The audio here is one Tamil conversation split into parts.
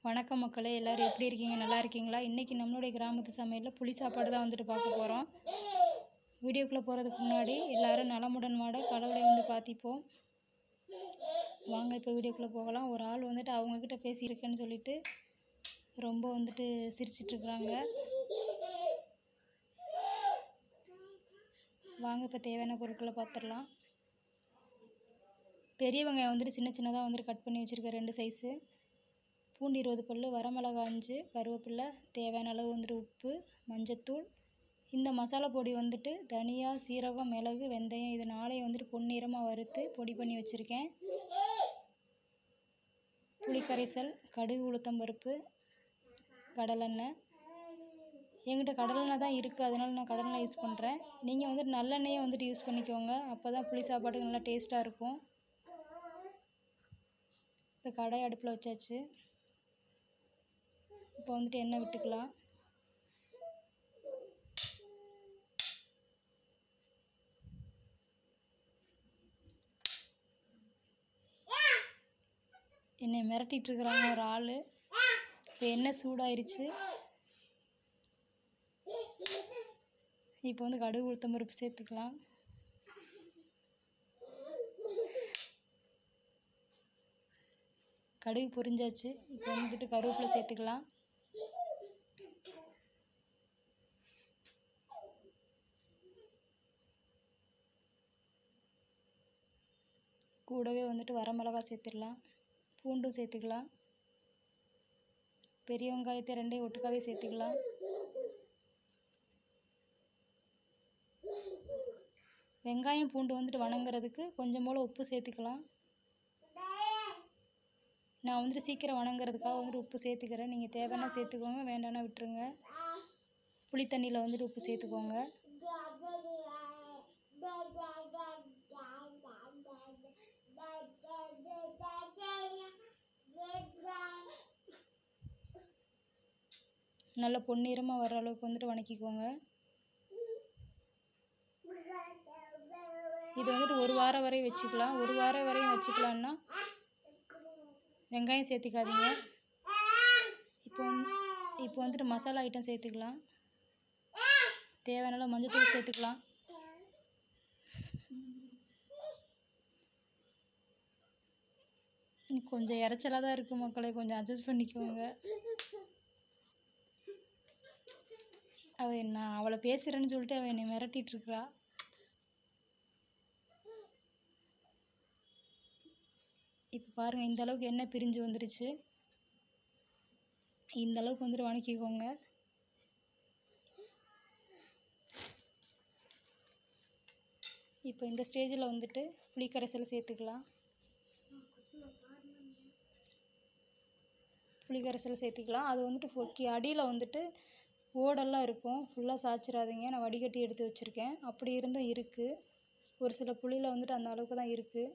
வணக்கம் மக்களே எல்லோரும் எப்படி இருக்கீங்க நல்லா இருக்கீங்களா இன்றைக்கி நம்மளுடைய கிராமத்து சமையலில் புளி சாப்பாடு தான் வந்துட்டு பார்க்க போகிறோம் வீடியோக்குள்ளே போகிறதுக்கு முன்னாடி எல்லோரும் நலமுடன் வாட கடவுளை வந்து பார்த்திப்போம் வாங்க இப்போ வீடியோக்குள்ளே போகலாம் ஒரு ஆள் வந்துட்டு அவங்கக்கிட்ட பேசியிருக்கேன்னு சொல்லிட்டு ரொம்ப வந்துட்டு சிரிச்சிட்ருக்குறாங்க வாங்க இப்போ தேவையான பொருட்களை பார்த்துடலாம் பெரிய வெங்காயம் வந்துட்டு சின்ன சின்னதாக வந்துட்டு கட் பண்ணி வச்சுருக்கேன் ரெண்டு சைஸு பூண்டு இருபது பல் வரமிளகா அஞ்சு கருவேப்பிலை தேவையான அளவு வந்துட்டு உப்பு மஞ்சத்தூள் இந்த மசாலா பொடி வந்துட்டு தனியா சீரகம் மிளகு வெந்தயம் இது நாளையும் வந்துட்டு பொன்னிறமாக வறுத்து பொடி பண்ணி வச்சுருக்கேன் புளிக்கரைசல் கடுகு உளுத்தம்பருப்பு கடலெண்ணெய் என்கிட்ட கடலெண்ணெய் தான் இருக்குது அதனால நான் கடலெண்ணெய் யூஸ் பண்ணுறேன் நீங்கள் வந்துட்டு நல்லெண்ணெயே வந்துட்டு யூஸ் பண்ணிக்கோங்க அப்போ தான் புளி சாப்பாட்டுக்கு நல்லா டேஸ்ட்டாக இருக்கும் இப்போ கடாய் அடுப்பில் வச்சாச்சு இப்போ வந்துட்டு எண்ணெய் விட்டுக்கலாம் என்னை மிரட்டிட்டு இருக்கிறாங்க ஒரு ஆள் இப்போ எண்ணெய் சூடாயிருச்சு இப்போ வந்து கடுகு உளுத்தம் பருப்பு சேர்த்துக்கலாம் கடுகு பொரிஞ்சாச்சு இப்போ வந்துட்டு கருவேப்பிலை சேர்த்துக்கலாம் கூடவே வந்துட்டு வரமிளகா சேர்த்துடலாம் பூண்டும் சேர்த்துக்கலாம் பெரிய வெங்காயத்தை ரெண்டையும் ஒட்டுக்காவே சேர்த்துக்கலாம் வெங்காயம் பூண்டு வந்துட்டு வணங்குறதுக்கு கொஞ்சம் போல் உப்பு சேர்த்துக்கலாம் நான் வந்துட்டு சீக்கிரம் வணங்குறதுக்காக வந்துட்டு உப்பு சேர்த்துக்கிறேன் நீங்கள் தேவைன்னா சேர்த்துக்கோங்க வேண்டாம்னா விட்டுருங்க புளி தண்ணியில் வந்துட்டு உப்பு சேர்த்துக்கோங்க நல்லா பொன்னிறமாக வர அளவுக்கு வந்துட்டு வணக்கிக்கோங்க இது வந்துட்டு ஒரு வாரம் வரையும் வச்சுக்கலாம் ஒரு வாரம் வரையும் வச்சுக்கலான்னா வெங்காயம் சேர்த்துக்காதீங்க இப்போ வந்து இப்போ வந்துட்டு மசாலா ஐட்டம் சேர்த்துக்கலாம் தேவையான அளவு மஞ்சத்தூள் சேர்த்துக்கலாம் கொஞ்சம் இறைச்சலாக தான் இருக்குது மக்களே கொஞ்சம் அட்ஜஸ்ட் பண்ணிக்கோங்க அவள் என்ன அவளை பேசுகிறேன்னு சொல்லிட்டு அவள் என்னை மிரட்டிட்டு இருக்கிறா இப்போ பாருங்கள் இந்த அளவுக்கு எண்ணெய் பிரிஞ்சு வந்துடுச்சு இந்த அளவுக்கு வந்துட்டு வணக்கிக்கோங்க இப்போ இந்த ஸ்டேஜில் வந்துட்டு புளிக்கரைசல் சேர்த்துக்கலாம் புளிக்கரைசல் சேர்த்துக்கலாம் அது வந்துட்டு அடியில் வந்துட்டு ஓடெல்லாம் இருக்கும் ஃபுல்லாக சாய்ச்சிடாதீங்க நான் வடிகட்டி எடுத்து வச்சுருக்கேன் அப்படி இருந்தும் இருக்குது ஒரு சில புளியில் வந்துட்டு அந்த அளவுக்கு தான் இருக்குது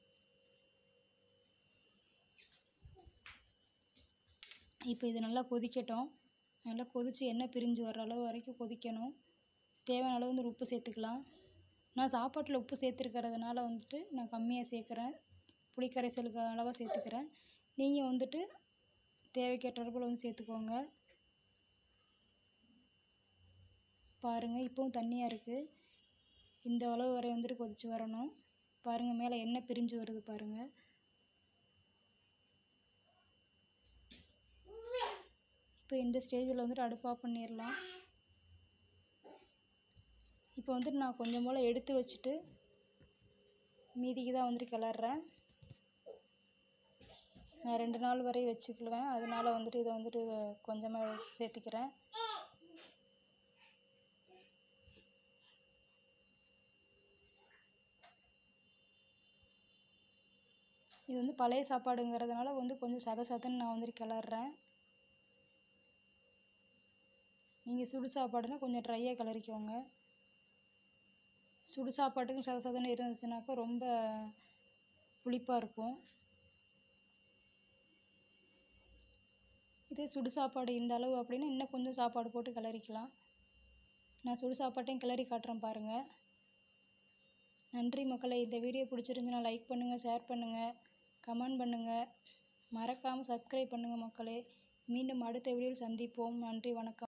இப்போ இது நல்லா கொதிக்கட்டும் நல்லா கொதித்து எண்ணெய் பிரிஞ்சு வர்ற அளவு வரைக்கும் கொதிக்கணும் தேவையான அளவு வந்து உப்பு சேர்த்துக்கலாம் நான் சாப்பாட்டில் உப்பு சேர்த்துருக்கறதுனால வந்துட்டு நான் கம்மியாக சேர்க்குறேன் புளிக்கரைசலுக்கு அளவாக சேர்த்துக்கிறேன் நீங்கள் வந்துட்டு தேவைக்கேற்ற போல் வந்து சேர்த்துக்கோங்க பாருங்கள் இப்போவும் தண்ணியாக இருக்குது இந்த அளவு வரை வந்துட்டு கொதித்து வரணும் பாருங்கள் மேலே எண்ணெய் பிரிஞ்சு வருது பாருங்கள் இப்போ இந்த ஸ்டேஜில் வந்துட்டு அடுப்பு ஆஃப் பண்ணிடலாம் இப்போ வந்துட்டு நான் கொஞ்சம் போல் எடுத்து வச்சுட்டு மீதிக்கு தான் வந்துட்டு கிளறேன் நான் ரெண்டு நாள் வரை வச்சுக்குவேன் அதனால் வந்துட்டு இதை வந்துட்டு கொஞ்சமாக சேர்த்திக்கிறேன் இது வந்து பழைய சாப்பாடுங்கிறதுனால வந்து கொஞ்சம் சத சதன்னு நான் வந்துட்டு கிளறேன் நீங்கள் சுடு சாப்பாடுனா கொஞ்சம் ட்ரையாக கிளறிக்கோங்க சுடு சாப்பாட்டுக்கும் சத சதன்னு இருந்துச்சுனாக்கா ரொம்ப புளிப்பாக இருக்கும் இதே சுடு சாப்பாடு இந்த அளவு அப்படின்னா இன்னும் கொஞ்சம் சாப்பாடு போட்டு கிளறிக்கலாம் நான் சுடு சாப்பாட்டையும் கிளறி காட்டுறேன் பாருங்கள் நன்றி மக்களை இந்த வீடியோ பிடிச்சிருந்துச்சுன்னா லைக் பண்ணுங்கள் ஷேர் பண்ணுங்கள் கமெண்ட் பண்ணுங்கள் மறக்காமல் சப்ஸ்கிரைப் பண்ணுங்கள் மக்களே மீண்டும் அடுத்த வீடியோவில் சந்திப்போம் நன்றி வணக்கம்